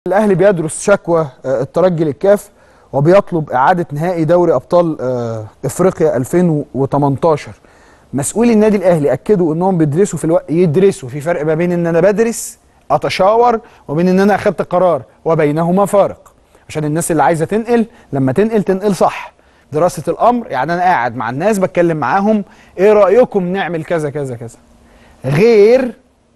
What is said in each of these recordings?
الاهلي بيدرس شكوى آه، الترجي للكاف وبيطلب اعاده نهائي دوري ابطال آه، افريقيا 2018 مسؤولي النادي الاهلي اكدوا انهم بيدرسوا في الوقت يدرسوا في فرق ما بين ان انا بدرس اتشاور وبين ان انا اخدت قرار وبينهما فارق عشان الناس اللي عايزه تنقل لما تنقل تنقل صح دراسه الامر يعني انا قاعد مع الناس بتكلم معاهم ايه رايكم نعمل كذا كذا كذا غير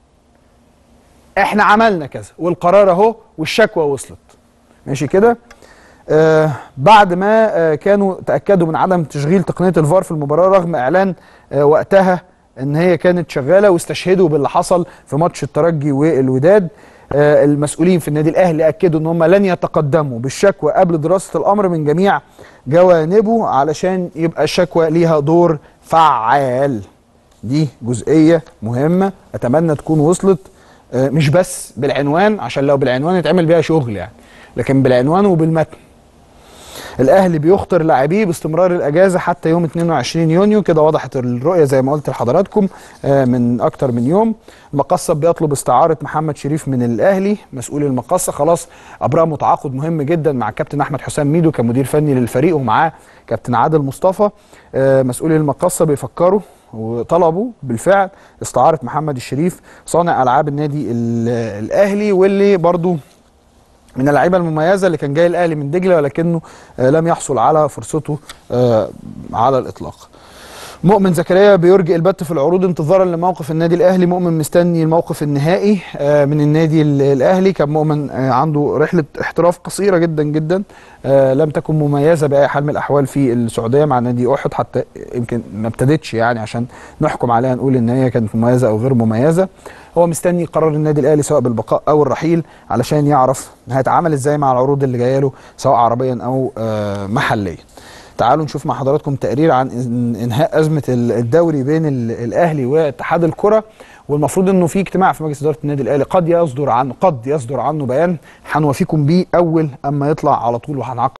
احنا عملنا كذا والقرار اهو والشكوى وصلت ماشي كده آه بعد ما آه كانوا تاكدوا من عدم تشغيل تقنيه الفار في المباراه رغم اعلان آه وقتها ان هي كانت شغاله واستشهدوا باللي حصل في ماتش الترجي والوداد آه المسؤولين في النادي الاهلي اكدوا ان هم لن يتقدموا بالشكوى قبل دراسه الامر من جميع جوانبه علشان يبقى الشكوى ليها دور فعال دي جزئيه مهمه اتمنى تكون وصلت آه، مش بس بالعنوان عشان لو بالعنوان يتعمل بيها شغل يعني لكن بالعنوان وبالمتن الاهلي بيخطر لاعبيه باستمرار الاجازه حتى يوم 22 يونيو كده وضحت الرؤيه زي ما قلت لحضراتكم آه، من اكتر من يوم المقصه بيطلب استعاره محمد شريف من الاهلي مسؤول المقصه خلاص ابرموا تعاقد مهم جدا مع كابتن احمد حسام ميدو كمدير فني للفريق ومعاه كابتن عادل مصطفى آه، مسؤولي المقصه بيفكروا وطلبوا بالفعل استعاره محمد الشريف صانع العاب النادي ال- الاهلي واللي برضو من اللعيبه المميزه اللي كان جاي الاهلي من دجله ولكنه آه، لم يحصل على فرصته آه، على الاطلاق. مؤمن زكريا بيرجئ البت في العروض انتظارا لموقف النادي الاهلي مؤمن مستني الموقف النهائي آه، من النادي ال- الاهلي كان مؤمن آه، عنده رحله احتراف قصيره جدا جدا آه، لم تكن مميزه باي حال من الاحوال في السعوديه مع نادي احد حتى يمكن ما ابتدتش يعني عشان نحكم عليها نقول ان هي كانت مميزه او غير مميزه هو مستني قرار النادي الاهلي سواء بالبقاء او الرحيل علشان يعرف هيتعامل ازاي مع العروض اللي جايه له سواء عربيا او آه، محليا تعالوا نشوف مع حضراتكم تقرير عن إن- انهاء ازمه ال- الدوري بين ال- الاهلي واتحاد الكره والمفروض انه في اجتماع في مجلس اداره النادي الاهلي قد يصدر عنه قد يصدر عنه بيان هنوافيكم بيه اول اما يطلع على طول وهنعقب